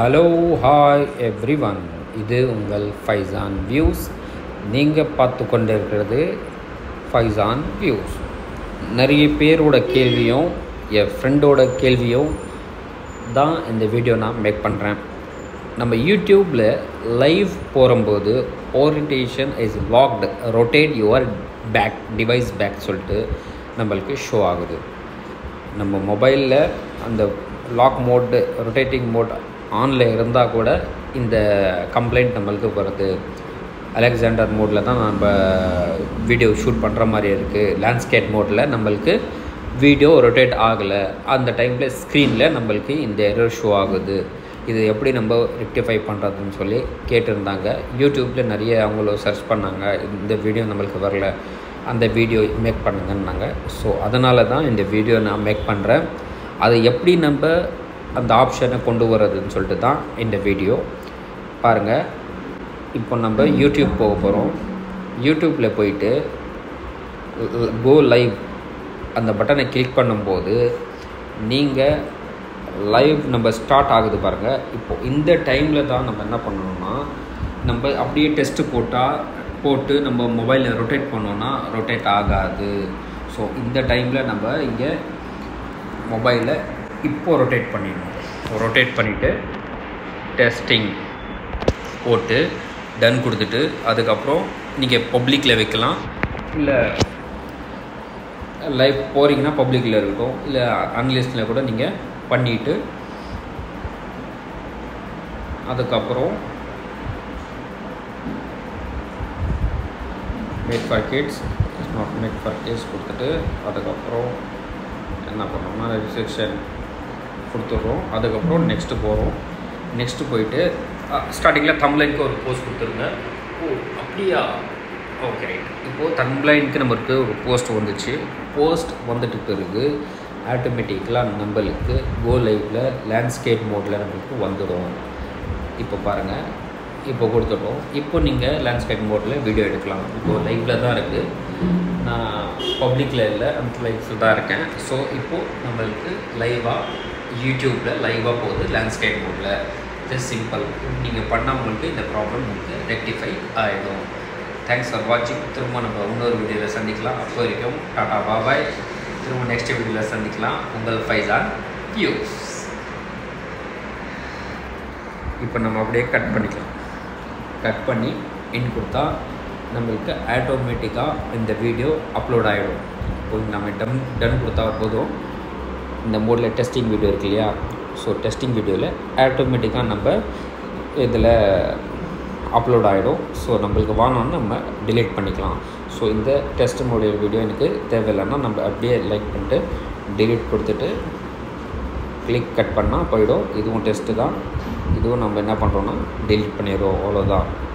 hello hi every one இது உங்கள் Faizan views நீங்கள் பார்த்து கொண்டு இருக்கிறது ஃபைசான் வியூஸ் நிறைய பேரோட கேள்வியும் என் ஃப்ரெண்டோட கேள்வியும் தான் இந்த வீடியோ நான் மேக் பண்ணுறேன் நம்ம யூடியூப்பில் லைவ் போகும்போது orientation is locked rotate your back device back சொல்லிட்டு நம்மளுக்கு ஷோ ஆகுது நம்ம மொபைலில் அந்த லாக் மோடு ரொட்டேட்டிங் மோட் ஆனில் இருந்தால் கூட இந்த கம்ப்ளைண்ட் நம்மளுக்கு வருது அலெக்சாண்டர் மோடில் தான் நம்ம வீடியோ ஷூட் பண்ணுற மாதிரி இருக்குது லேண்ட்ஸ்கேப் மோடில் நம்மளுக்கு வீடியோ ரொட்டேட் ஆகலை அந்த டைமில் ஸ்க்ரீனில் நம்மளுக்கு இந்த எரர் ஷோ ஆகுது இது எப்படி நம்ம ரெக்டிஃபை பண்ணுறதுன்னு சொல்லி கேட்டிருந்தாங்க யூடியூப்பில் நிறைய அவங்கள சர்ச் பண்ணாங்க இந்த வீடியோ நம்மளுக்கு வரல அந்த வீடியோ மேக் பண்ணுங்கன்னாங்க ஸோ அதனால தான் இந்த வீடியோ நான் மேக் பண்ணுறேன் அதை எப்படி நம்ம அந்த ஆப்ஷனை கொண்டு வர்றதுன்னு சொல்லிட்டு தான் இந்த வீடியோ பாருங்கள் இப்போ நம்ம யூடியூப் போக போகிறோம் யூடியூப்பில் போயிட்டு கோ லைவ் அந்த பட்டனை கிளிக் பண்ணும்போது நீங்கள் லைவ் நம்ம ஸ்டார்ட் ஆகுது பாருங்கள் இப்போ இந்த டைமில் தான் நம்ம என்ன பண்ணணும்னா நம்ம அப்படியே டெஸ்ட்டு போட்டால் போட்டு நம்ம மொபைலில் ரொட்டேட் பண்ணோன்னா ரொட்டேட் ஆகாது ஸோ இந்த டைமில் நம்ம இங்கே மொபைலில் இப்போது ரொட்டேட் பண்ணிடணும் ஸோ ரொட்டேட் பண்ணிவிட்டு டெஸ்டிங் போட்டு டன் கொடுத்துட்டு அதுக்கப்புறம் நீங்கள் பப்ளிக்கில் வைக்கலாம் இல்லை லைவ் போகிறீங்கன்னா பப்ளிக்கில் இருக்கட்டும் இல்லை அன்லிஸ்டில் கூட நீங்கள் பண்ணிவிட்டு அதுக்கப்புறம் made for kids is not made for kids கொடுத்துட்டு அதுக்கப்புறம் என்ன பண்ணோம்னா ரெஜிஸ்ட்ரேஷன் கொடுத்துட்றோம் அதுக்கப்புறம் நெக்ஸ்ட்டு போகிறோம் நெக்ஸ்ட்டு போயிட்டு ஸ்டார்டிங்கில் தம்ப்ளைனுக்கு ஒரு போஸ்ட் கொடுத்துருங்க ஓ அப்படியா ஓகே ரைட் இப்போது தம்ப்ளைனுக்கு நம்மளுக்கு ஒரு போஸ்ட் வந்துச்சு போஸ்ட் வந்துட்டு பிறகு ஆட்டோமேட்டிக்கலாக நம்மளுக்கு கோ லைவில் லேண்ட்ஸ்கேப் மோடில் நம்மளுக்கு வந்துடும் இப்போ பாருங்கள் இப்போ கொடுத்துட்டோம் இப்போ நீங்கள் லேண்ட்ஸ்கேப் மோடில் வீடியோ எடுக்கலாம் இப்போ லைவில் தான் இருக்குது நான் பப்ளிக்கில் இல்லை அந்த லைஃப்பில் தான் இருக்கேன் ஸோ இப்போது நம்மளுக்கு லைவாக யூடியூப்பில் லைவாக போகுது லேண்ட்ஸ்கேப் மோடில் ஜஸ்ட் சிம்பிள் நீங்கள் பண்ணால் உங்களுக்கு இந்த ப்ராப்ளம் உங்களுக்கு ரெக்டிஃபை ஆகிடும் தேங்க்ஸ் ஃபார் வாட்சிங் திரும்ப நம்ம இன்னொரு வீடியோவில் சந்திக்கலாம் அப்போ வரைக்கும் டாடா பாபாய் திரும்ப நெக்ஸ்ட் வீடியோவில் சந்திக்கலாம் உங்கள் ஃபைசான் யூஸ் இப்போ நம்ம அப்படியே கட் பண்ணிக்கலாம் கட் பண்ணி இன் கொடுத்தா நம்மளுக்கு ஆட்டோமேட்டிக்காக இந்த வீடியோ அப்லோட் ஆகிடும் இப்போ நம்ம டன் டன் கொடுத்தா போதும் இந்த மோடில் டெஸ்டிங் வீடியோ இருக்கு இல்லையா ஸோ டெஸ்டிங் வீடியோவில் ஆட்டோமேட்டிக்காக நம்ம இதில் அப்லோட் ஆகிடும் ஸோ நம்மளுக்கு வாங்கணும்னு நம்ம டிலீட் பண்ணிக்கலாம் ஸோ இந்த டெஸ்ட் மோடிய வீடியோ எனக்கு தேவையில்லைன்னா நம்ம அப்படியே லைக் பண்ணிட்டு டிலீட் கொடுத்துட்டு கிளிக் கட் பண்ணால் போயிடும் இதுவும் டெஸ்ட்டு தான் இதுவும் நம்ம என்ன பண்ணுறோன்னா டிலீட் பண்ணிடுறோம் அவ்வளோதான்